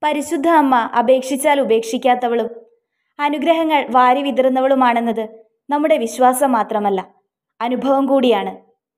പരിശുദ്ധ അമ്മ അപേക്ഷിച്ചാൽ ഉപേക്ഷിക്കാത്തവളും അനുഗ്രഹങ്ങൾ വാരി വിതറുന്നവളുമാണെന്നത് നമ്മുടെ വിശ്വാസം മാത്രമല്ല അനുഭവം കൂടിയാണ്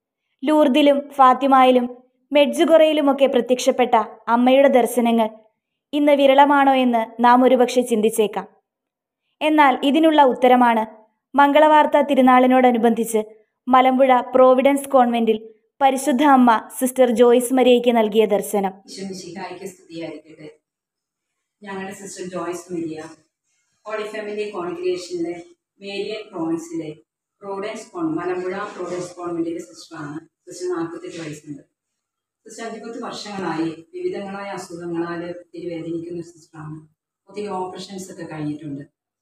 ലൂർദിലും ഫാത്തിമായിലും മെഡ്ജുഗൊറയിലുമൊക്കെ പ്രത്യക്ഷപ്പെട്ട അമ്മയുടെ ദർശനങ്ങൾ ഇന്ന് വിരളമാണോ എന്ന് നാം ഒരുപക്ഷെ ചിന്തിച്ചേക്കാം എന്നാൽ ഇതിനുള്ള ഉത്തരമാണ് മംഗളവാർത്ത തിരുനാളിനോടനുബന്ധിച്ച് മലമ്പുഴ പ്രോവിഡൻസ് കോൺവെന്റിൽ പരിശുദ്ധ അമ്മ സിസ്റ്റർ ജോയ്സ് മരിയയ്ക്ക് നൽകിയ ദർശനം ഈശ്വമിശിഹായ്ക്ക് സ്തുതിയായിരിക്കട്ടെ ഞങ്ങളുടെ sister Joyce Maria Holy Family കോൺഗ്രിഗേഷനിലെ മേരിയൻ പ്രോവിൻസിലെ പ്രോഡൻസ് കോൺ മലമ്പുഴ പ്രോഡൻസ് കോൺവെന്റിലെ സിസ്റ്ററാണ് സിസ്റ്റർ നാൽപ്പത്തെട്ട് വയസ്സുണ്ട് സിസ്റ്റർ അഞ്ചുപത്ത് വർഷങ്ങളായി വിവിധങ്ങളായ അസുഖങ്ങളാൽ ഒത്തിരി വേദനിക്കുന്ന ഒരു സിസ്റ്ററാണ് ഒത്തിരി ഓപ്പറേഷൻസ് ഒക്കെ കഴിഞ്ഞിട്ടുണ്ട്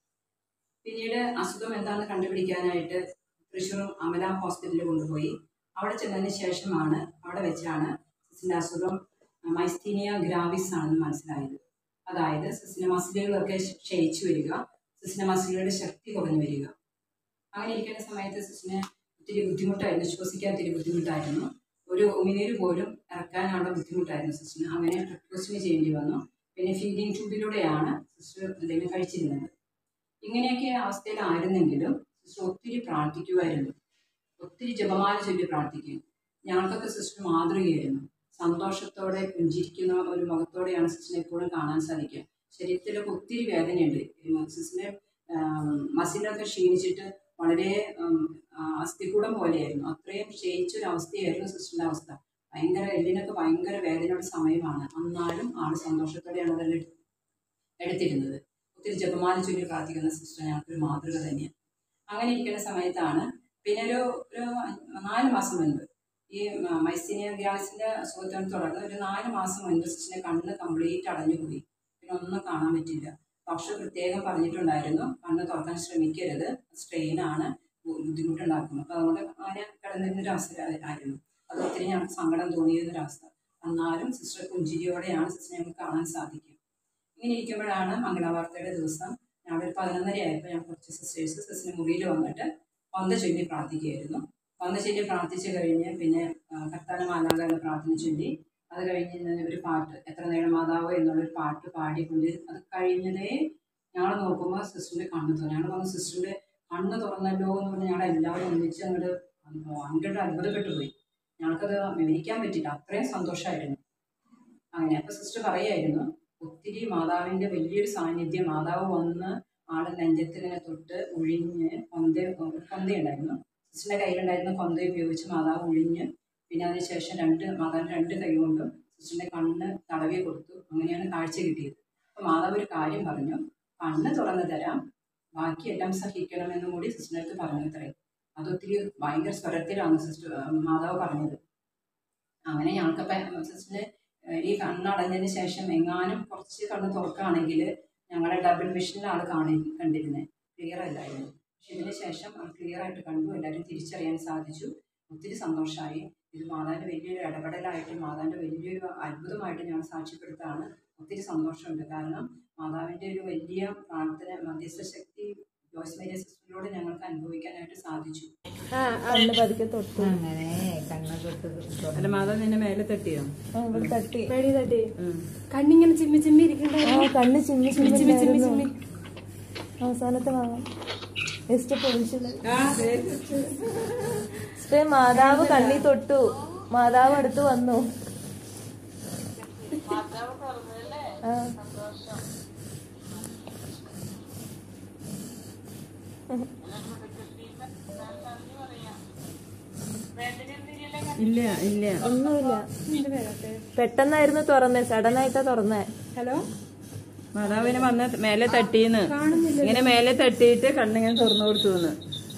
പിന്നീട് അസുഖം എന്താണെന്ന് കണ്ടുപിടിക്കാനായിട്ട് തൃശ്ശൂർ അമല ഹോസ്പിറ്റലിൽ കൊണ്ടുപോയി അവിടെ ചെന്നതിന് ശേഷമാണ് അവിടെ വെച്ചാണ് സിസിൻ്റെ അസുഖം മൈസ്തീനിയ ഗ്രാവിസ് ആണെന്ന് മനസ്സിലായത് അതായത് സിസിൻ്റെ മസിലുകളൊക്കെ ക്ഷയിച്ചു വരിക സിസിൻ്റെ മസിലുകളുടെ ശക്തി കുറഞ്ഞു വരിക അങ്ങനെ ഇരിക്കുന്ന സമയത്ത് സിസിന് ഒത്തിരി ബുദ്ധിമുട്ടായിരുന്നു ശ്വസിക്കാൻ ഒത്തിരി ബുദ്ധിമുട്ടായിരുന്നു ഒരു ഉമിനീര് പോലും ഇറക്കാനുള്ള ബുദ്ധിമുട്ടായിരുന്നു സിസിന് അങ്ങനെ ട്രക്ടോസ്മി ചെയ്യേണ്ടി വന്നു പിന്നെ ഫീഡിങ് ട്യൂബിലൂടെയാണ് സിസ്റ്റർ എന്തെങ്കിലും കഴിച്ചിരുന്നത് ഇങ്ങനെയൊക്കെ അവസ്ഥയിലായിരുന്നെങ്കിലും സിസ്റ്റർ ഒത്തിരി പ്രാർത്ഥിക്കുമായിരുന്നു ഒത്തിരി ജപമാല ചൊല്ലി പ്രാർത്ഥിക്കും ഞങ്ങൾക്കൊക്കെ സിസ്റ്റർ മാതൃകയായിരുന്നു സന്തോഷത്തോടെ പുഞ്ചിരിക്കുന്ന ഒരു മുഖത്തോടെയാണ് സിസ്റ്ററിനെ എപ്പോഴും കാണാൻ സാധിക്കുക ശരീരത്തിലൊക്കെ ഒത്തിരി വേദനയുണ്ട് സിസ്റ്ററിനെ മസിലൊക്കെ ക്ഷീണിച്ചിട്ട് വളരെ ഉം, ആ, അസ്ഥികൂടം പോലെയായിരുന്നു അത്രയും ക്ഷയിച്ചൊരു അവസ്ഥയായിരുന്നു സിസ്റ്ററിൻ്റെ അവസ്ഥ ഭയങ്കര എല്ലിനൊക്കെ ഭയങ്കര വേദനയുടെ സമയമാണ് എന്നാലും ആള് സന്തോഷത്തോടെയാണ് അതെല്ലാം എടു- എടുത്തിരുന്നത് ഒത്തിരി ജപമാല ചൊല്ലി പ്രാർത്ഥിക്കുന്ന സിസ്റ്റർ ഞങ്ങൾക്കൊരു മാതൃക തന്നെയാണ് അങ്ങനെ ഇരിക്കുന്ന സമയത്താണ് പിന്നെ ഒരു ഒരു നാല് മാസം മുൻപ് ഈ മൈസീനിയ ഗ്യാസിൻ്റെ അസുഖത്തോട് തുടർന്ന് ഒരു നാല് മാസം മുൻപ് സിസ്റ്ററിൻ്റെ കണ്ണ് കംപ്ലീറ്റ് അടഞ്ഞുപോയി പിന്നെ ഒന്നും കാണാൻ പറ്റില്ല ഡോക്ടർ പ്രത്യേകം പറഞ്ഞിട്ടുണ്ടായിരുന്നു കണ്ണ് തുറക്കാൻ ശ്രമിക്കരുത് സ്ട്രെയിനാണ് ബുദ്ധിമുട്ടുണ്ടാക്കുന്നത് അപ്പോൾ അതുകൊണ്ട് അങ്ങനെ കിടന്നിരുന്നൊരു അവസരമായിരുന്നു അത് ഒത്തിരി ഞങ്ങൾക്ക് സങ്കടം തോന്നിയിരുന്നൊരവസ്ഥ എന്നാലും സിസ്റ്റർ പുഞ്ചിരിയോടെയാണ് സിസ്റ്റർ ഞങ്ങൾക്ക് കാണാൻ സാധിക്കുക ഇങ്ങനെ ഇരിക്കുമ്പോഴാണ് മംഗളവാർത്തയുടെ ദിവസം ഞങ്ങളൊരു പതിനൊന്നര ആയപ്പോൾ ഞാൻ കുറച്ച് സിസ്റ്റേഴ്സ് സിസ്റ്ററിന് മുറിയിൽ വന്നിട്ട് വന്ന ചൊല്ലി പ്രാർത്ഥിക്കുകയായിരുന്നു വന്ന ചൊല്ലി പ്രാർത്ഥിച്ചു കഴിഞ്ഞ് പിന്നെ ആ, കർത്താന മാലാക എന്ന പ്രാർത്ഥന ചൊല്ലി അത് കഴിഞ്ഞ് ഇന്ന് ഒരു പാട്ട് എത്ര നേരം മാതാവോ എന്നുള്ളൊരു പാട്ട് പാടിക്കൊണ്ട് അത് കഴിഞ്ഞതേ ഞങ്ങൾ നോക്കുമ്പോൾ സിസ്റ്ററിൻ്റെ കണ്ണ് തുറന്നു ഞങ്ങൾ പറഞ്ഞു സിസ്റ്ററിൻ്റെ കണ്ണ് തുറന്നല്ലോ എന്ന് പറഞ്ഞ് ഞങ്ങൾ എല്ലാവരും ഒന്നിച്ച് അങ്ങോട്ട് അങ്ങോട്ട് അത്ഭുതപ്പെട്ടു പോയി ഞങ്ങൾക്കത് വിവരിക്കാൻ പറ്റില്ല അത്രയും സന്തോഷമായിരുന്നു അങ്ങനെ അപ്പോൾ സിസ്റ്റർ പറയായിരുന്നു ഒത്തിരി മാതാവിൻ്റെ വലിയൊരു സാന്നിധ്യം മാതാവ് വന്ന് ആള് നെഞ്ചത്തിങ്ങനെ തൊട്ട് ഒഴിഞ്ഞ് കൊന്ത ഒരു കൊന്തയുണ്ടായിരുന്നു സിസ്റ്ററിൻ്റെ കയ്യിലുണ്ടായിരുന്ന കൊന്ത ഉപയോഗിച്ച് മാതാവ് ഒഴിഞ്ഞ് പിന്നെ അതിനുശേഷം രണ്ട് മാതാവിൻ്റെ രണ്ട് കൈ കൊണ്ടും സിസ്റ്ററിൻ്റെ കണ്ണ് തടവി കൊടുത്തു അങ്ങനെയാണ് കാഴ്ച കിട്ടിയത് അപ്പോൾ മാതാവ് ഒരു കാര്യം പറഞ്ഞു കണ്ണ് തുറന്നു തരാം ബാക്കിയെല്ലാം സഹിക്കണമെന്നും കൂടി സിസ്റ്ററിൻ്റെ അടുത്ത് പറഞ്ഞു അത്രേ അതൊത്തിരി ഭയങ്കര സ്വരത്തിലാണ് സിസ്റ്റർ മാതാവ് പറഞ്ഞത് അങ്ങനെ ഞങ്ങൾക്കപ്പം സിസ്റ്ററിന് ഈ കണ്ണടഞ്ഞതിന് ശേഷം എങ്ങാനും കുറച്ച് കണ്ണ് തുറക്കുകയാണെങ്കിൽ ഞങ്ങളുടെ ഡബിൾ വിഷനിൽ ആൾ കാണി കണ്ടിരുന്നത് ക്ലിയർ അല്ലായിരുന്നു പക്ഷെ ഇതിന് ശേഷം ക്ലിയർ ആയിട്ട് കണ്ടു എല്ലാവരും തിരിച്ചറിയാൻ സാധിച്ചു ഒത്തിരി സന്തോഷമായി ഇത് മാതാവിൻ്റെ വലിയൊരു ഇടപെടലായിട്ട് മാതാവിൻ്റെ വലിയൊരു അത്ഭുതമായിട്ട് ഞങ്ങൾ സാക്ഷ്യപ്പെടുത്താണ് ഒത്തിരി സന്തോഷമുണ്ട് കാരണം മാതാവിൻ്റെ ഒരു വലിയ പ്രാർത്ഥന മധ്യസ്ഥ ശക്തി ജോയ്സ് മേരിയ സിസ്റ്ററിലൂടെ ഞങ്ങൾക്ക് അനുഭവിക്കാനായിട്ട് സാധിച്ചു കണ്ണ് പതുക്കെ തൊട്ടു അങ്ങനെ കണ്ണൊക്കെ തൊട്ട് അല്ല മാതാവ് നിന്നെ മേലെ തട്ടിയോ ആ, ഇവിടെ തട്ടി പേടി തട്ടി കണ്ണിങ്ങനെ ചിമ്മി ചിമ്മി ഇരിക്കണ്ടേ ആ കണ്ണ് ചിമ്മി ചിമ്മി ചിമ്മി ചിമ്മി ഉണ്ടായിരുന്നു. ചിമ്മി അവസാനത്തെ ഭാഗം ജസ്റ്റ് പൊളിച്ചത് സിസ്റ്റേ, മാതാവ് കണ്ണി തൊട്ടു മാതാവ് അടുത്ത് വന്നു ആ. ഇല്ല ഇല്ല ഒന്നുമില്ല പെട്ടെന്നായിരുന്നു തുറന്നേ സഡൻ ആയിട്ടാ തുറന്നേ ഹലോ മാതാവിനെ വന്ന് മേലെ തട്ടിന്ന് ഇങ്ങനെ മേലെ തട്ടിയിട്ട് കണ്ണിങ്ങനെ തുറന്നു കൊടുത്തു എന്ന്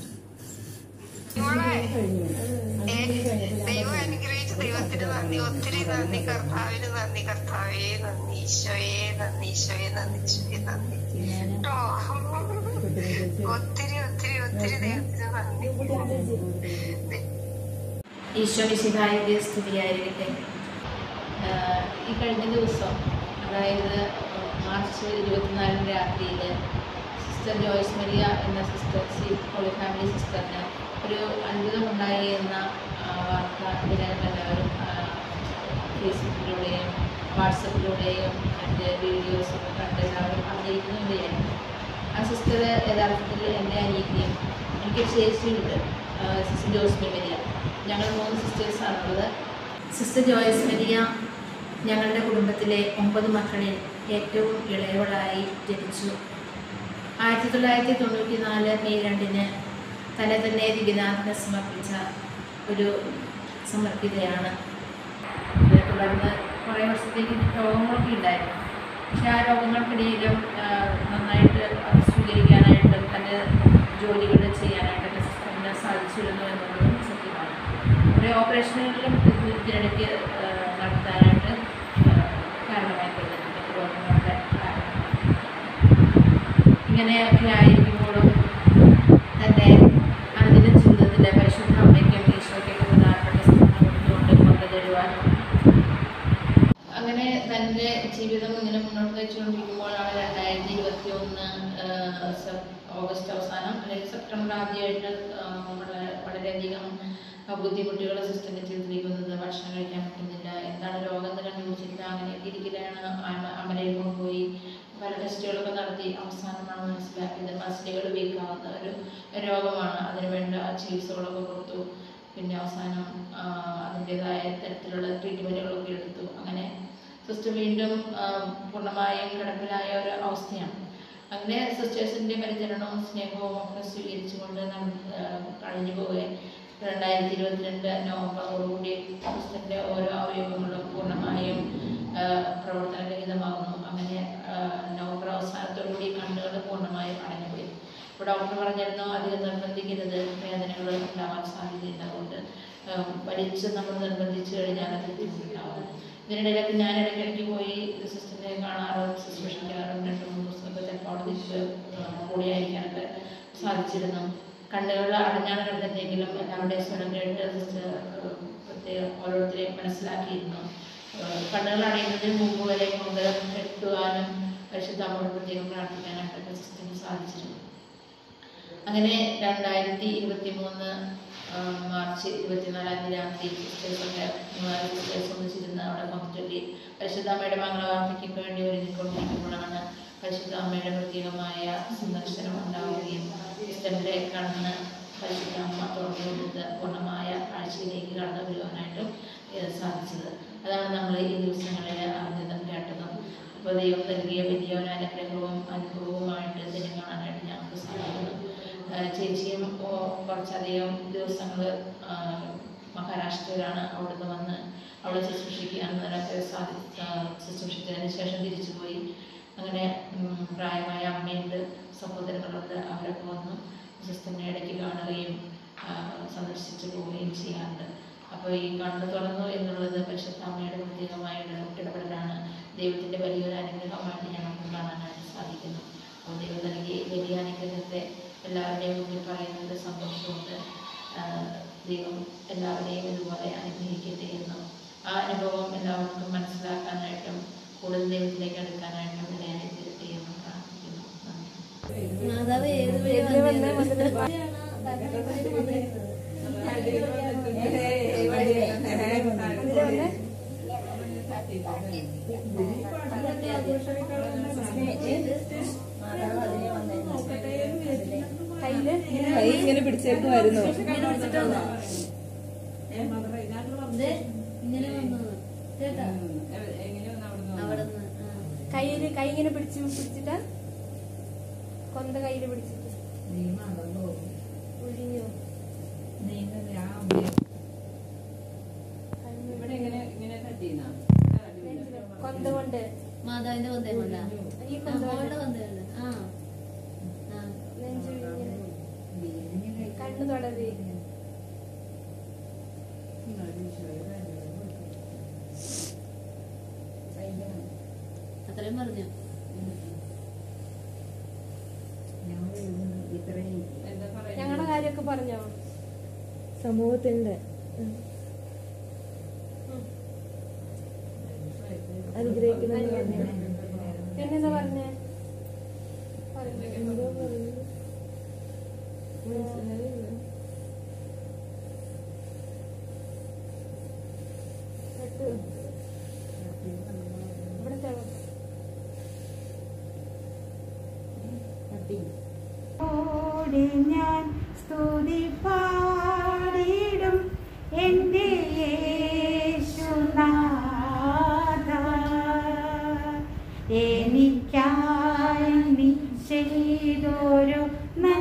ദൈവം അനുഗ്രഹിച്ച ദൈവത്തിന് നന്ദി ഒത്തിരി നന്ദി കർത്താവിന് നന്ദി കർത്താവേ നന്ദി ഈശോയെ നന്ദി ഈശോയെ നന്ദി ഈശോയെ നന്ദി ഓ, ഒത്തിരി ഒത്തിരി ഒത്തിരി ദൈവത്തിന് നന്ദി ഈശോ മിശിഹായുടെ സ്തുതിയായിരിക്കട്ടെ ആഹ് ഈ കഴിഞ്ഞ ദിവസം അതായത് മാർച്ച് ഇരുപത്തിനാലിന് രാത്രിയിൽ സിസ്റ്റർ ജോയ്സ് മരിയ എന്ന സിസ്റ്റർ സി ഹോളി ഫാമിലി സിസ്റ്ററിന് ഒരു അത്ഭുതമുണ്ടായി എന്ന ആഹ് വാർത്ത ഇതിനകം എല്ലാവരും ആഹ് ഫേസ്ബുക്കിലൂടെയും വാട്സപ്പിലൂടെയും മറ്റ് വീഡിയോസൊക്കെ കണ്ട് എല്ലാവരും അറിയിക്കുന്നുണ്ടായിരുന്നു ആ സിസ്റ്റർ യഥാർത്ഥത്തിൽ എൻ്റെ അനിയത്തിയും എനിക്കൊരു ചേച്ചിയുണ്ട് സിസ്റ്റർ ജോസ് മെരിയ ഞങ്ങൾ മൂന്ന് സിസ്റ്റേഴ്സാണുള്ളത് സിസ്റ്റർ ജോയ്സ് മെരിയ ഞങ്ങളുടെ കുടുംബത്തിലെ ഒമ്പത് മക്കളിൽ ഏറ്റവും ഇളയവളായി ജനിച്ചു ആയിരത്തി തൊള്ളായിരത്തി തൊണ്ണൂറ്റി നാല് മെയ് രണ്ടിന് തന്നെ തന്നെ ദിവ്യനാഥന് സമർപ്പിച്ച ഒരു സമർപ്പിതയാണ് ഇത് തുടർന്ന് കുറേ വർഷത്തേക്ക് രോഗങ്ങളൊക്കെ ഉണ്ടായിരുന്നു പക്ഷെ ആ രോഗങ്ങൾക്കിടയിലും ആ, നന്നായിട്ട് അത് സ്വീകരിക്കാനായിട്ടും തൻ്റെ ജോലികൾ ചെയ്യാനായിട്ടൊക്കെ സിസ്റ്ററിന് സാധിച്ചിരുന്നു എന്നുള്ളതും സത്യമാണ് കുറേ ഓപ്പറേഷനുകളിലും ഇത് ഇതിനിടയ്ക്ക് ആ, നടത്താനായിട്ട് ആ, കാരണമായി തീർന്നിട്ടുണ്ട് രോഗങ്ങളുടെ കാരണം ഇങ്ങനെയൊക്കെ ആയിരിക്കുമ്പോഴും തൻ്റെ അനുദിന ജീവിതത്തിലെ പരിശുദ്ധ അമ്മയ്ക്കും ഈശോയ്ക്കൊക്കെ പ്രധാനപ്പെട്ട സ്ഥാനം കൊടുത്തുകൊണ്ട് കൊണ്ടുതരുവാനും അങ്ങനെ തൻ്റെ ജീവിതം ഇങ്ങനെ മുന്നോട്ട് വെച്ചുകൊണ്ടിരിക്കുമ്പോഴാണ് രണ്ടായിരത്തി ഇരുപത്തി ഒന്ന് ഓഗസ്റ്റ് അവസാനം അല്ലെങ്കിൽ സെപ്റ്റംബർ ആദ്യമായിട്ട് ആ, വളരെ വളരെയധികം ആ, ബുദ്ധിമുട്ടുകൾ സിസ്റ്ററിൻ്റെ ജീവിതത്തിലേക്ക് വന്നത് ഭക്ഷണം കഴിക്കാൻ പറ്റുന്നില്ല എന്താണ് രോഗം എന്ന് കണ്ടുപിടിച്ചില്ല അങ്ങനെയൊക്കെ ഇരിക്കലാണ് അമ- അമലയിൽ കൊണ്ടുപോയി പല ടെസ്റ്റുകളൊക്കെ നടത്തി അവസാനമാണ് മനസ്സിലാക്കിയത് മസിലുകൾ വീക്കാവുന്ന ഒരു രോഗമാണ് അതിന് വേണ്ട ചികിത്സകളൊക്കെ കൊടുത്തു പിന്നെ അവസാനം ആ, അതിൻ്റെതായ തരത്തിലുള്ള ട്രീറ്റ്മെൻറ്റുകളൊക്കെ എടുത്തു അങ്ങനെ സിസ്റ്റർ വീണ്ടും ആ, പൂർണ്ണമായും കിടപ്പിലായ ഒരു അവസ്ഥയാണ് അങ്ങനെ സിസ്റ്റേഴ്സിൻ്റെ പരിചരണവും സ്നേഹവും ഒക്കെ സ്വീകരിച്ചുകൊണ്ട് നടന്ന് ആ, കഴിഞ്ഞു പോവുകയും രണ്ടായിരത്തി ഇരുപത്തിരണ്ട് നവംബറോടുകൂടി സിസ്റ്ററിൻ്റെ ഓരോ അവയവങ്ങളും പൂർണ്ണമായും ആ, പ്രവർത്തനരഹിതമാകുന്നു അങ്ങനെ ആ, നവംബർ അവസാനത്തോടുകൂടി കണ്ണുകൾ പൂർണ്ണമായും അടഞ്ഞുപോയി ഇപ്പോൾ ഡോക്ടർ പറഞ്ഞിരുന്നു അധികം നിർബന്ധിക്കരുത് വേദനകൾ ഉണ്ടാവാൻ സാധ്യതയുണ്ട് അതുകൊണ്ട് ആ, വലിച്ച് നമ്മൾ നിർബന്ധിച്ചു കഴിഞ്ഞാൽ അത് ബുദ്ധിമുട്ടുണ്ടാവും ഇതിനിടയിലൊക്കെ ഞാൻ ഇടയ്ക്കിടയ്ക്ക് പോയി സിസ്റ്ററിനെ കാണാറും ശുശ്രൂഷിക്കാറും രണ്ട് മൂന്ന് ദിവസമൊക്കെ ചിലപ്പോൾ അവിടെ തിരിച്ച് കൂടിയായിരിക്കാനൊക്കെ സാധിച്ചിരുന്നു കണ്ണുകൾ അടഞ്ഞാണ് കിടന്നിട്ടെങ്കിലും എല്ലാവരുടെയും സ്വരം കേട്ട് സിസ്റ്റർ പ്രത്യേകം ഓരോരുത്തരെയും മനസ്സിലാക്കിയിരുന്നു ഏഹ് കണ്ണുകൾ അടയുന്നതിന് മുമ്പ് വരെ കൊണ്ട് കെട്ടുവാനും പരിശുദ്ധ അമ്മയോട് പ്രത്യേകം പ്രാർത്ഥിക്കാനായിട്ടൊക്കെ സിസ്റ്ററിന് സാധിച്ചിരുന്നു അങ്ങനെ രണ്ടായിരത്തി ഇരുപത്തി മൂന്ന് മാർച്ച് ഇരുപത്തിനാലാം തീയതി രാത്രി സിസ്റ്റേഴ്സൊക്കെ മൂന്നാല് സിസ്റ്റേഴ്സ് ഒന്നിച്ചിരുന്ന് അവിടെ പങ്കുചൊല്ലി പരിശുദ്ധ അമ്മയുടെ മംഗളവാർത്തയ്ക്ക് വേണ്ടി ഒരുങ്ങിക്കൊണ്ടിരിക്കുമ്പോഴാണ് പരിശുദ്ധ അമ്മയുടെ പ്രത്യേകമായ സന്ദർശനം ഉണ്ടാവുകയും സിസ്റ്ററിൻ്റെ കണ്ണ് പരിശുദ്ധ അമ്മ തുറന്നു കൊടുത്ത് പൂർണ്ണമായ കാഴ്ചയിലേക്ക് കടന്നു വരുവാനായിട്ടും ഏഹ് സാധിച്ചത് അതാണ് നമ്മൾ ഈ ദിവസങ്ങളിൽ അറിഞ്ഞതും കേട്ടതും അപ്പോൾ ദൈവം നൽകിയ വലിയൊരു അനുഗ്രഹവും അനുഭവവുമായിട്ട് ഇതിനെ കാണാനായിട്ട് ഞങ്ങൾക്ക് സാധിക്കുന്നു ആഹ് ചേച്ചിയും ഓ, കുറച്ചധികം ദിവസങ്ങൾ മഹാരാഷ്ട്രയിലാണ് അവിടുന്ന് വന്ന് അവിടെ ശുശ്രൂഷിക്കാനൊക്കെ സാധി ആഹ് ശുശ്രൂഷിച്ചതിന് ശേഷം തിരിച്ചു പോയി അങ്ങനെ ഉം, പ്രായമായ അമ്മയുണ്ട് സഹോദരങ്ങളുണ്ട് അവരൊക്കെ വന്നു സിസ്റ്ററിനെ ഇടയ്ക്ക് കാണുകയും ആഹ് സന്ദർശിച്ചു പോവുകയും ചെയ്യാറുണ്ട് അപ്പോൾ ഈ കണ്ണു തുറന്നു എന്നുള്ളത് പരിശുദ്ധ അമ്മയുടെ പ്രത്യേകമായ ഇട- ഇടപെടലാണ് ദൈവത്തിൻ്റെ വലിയൊരു അനുഗ്രഹമായിട്ട് ഞങ്ങൾക്ക് കാണാനായിട്ട് സാധിക്കുന്നു അപ്പോൾ ദൈവം നൽകിയ ഈ വലിയ അനുഗ്രഹത്തെ എല്ലാവരുടെയും മുന്നിൽ പറയുന്നത് സന്തോഷമുണ്ട് ആഹ് ദൈവം എല്ലാവരെയും ഇതുപോലെ അനുഗ്രഹിക്കട്ടെ എന്നും ആ അനുഭവം എല്ലാവർക്കും മനസ്സിലാക്കാനായിട്ടും കൂടുതൽ ദൈവത്തിലേക്ക് അടുക്കാനായിട്ടും ഇടയായി തീരട്ടെ എന്നും പ്രാർത്ഥിക്കുന്നു നന്ദി മാതാവ് ഏത് വഴി കയ്യില് കൈ ഇങ്ങനെ പിടിച്ചേക്കുമായിരുന്നു ഇങ്ങനെ വന്നത് കേട്ടാ അവിടെ കയ്യില് കൈ ഇങ്ങനെ പിടിച്ച് പിടിച്ചിട്ട് കൊന്ത കയ്യില് പിടിച്ചിട്ട് ഒഴിഞ്ഞു ഇവിടെ ഇങ്ങനെ ഇങ്ങനെ തട്ടിയെന്നാ കൊന്ത കൊണ്ട് മാതാവിന്റെ കൊന്തേ കൊണ്ടാ ഈ കൊന്ത അവളുടെ കൊണ്ട് കൊന്തയുണ്ട് ആ ആ നെഞ്ചു ഇങ്ങനെ കണ്ണു തൊടതി അത്രയും പറഞ്ഞു എന്താ പറയുക ഞങ്ങളുടെ കാര്യമൊക്കെ പറഞ്ഞോ സമൂഹത്തിന്റെ അനുഗ്രഹിക്കുന്നത് പറഞ്ഞു പിന്നെന്താ പറഞ്ഞേ പറഞ്ഞു എന്തോ പറഞ്ഞു മനസ്സിലായില്ല കേട്ടു. ഹൃദയത്തോടെ ഞാൻ സ്തുതി പാടിടും എൻ്റെ യേശുനാഥ എനിക്കായി നീ ചെയ്തോരു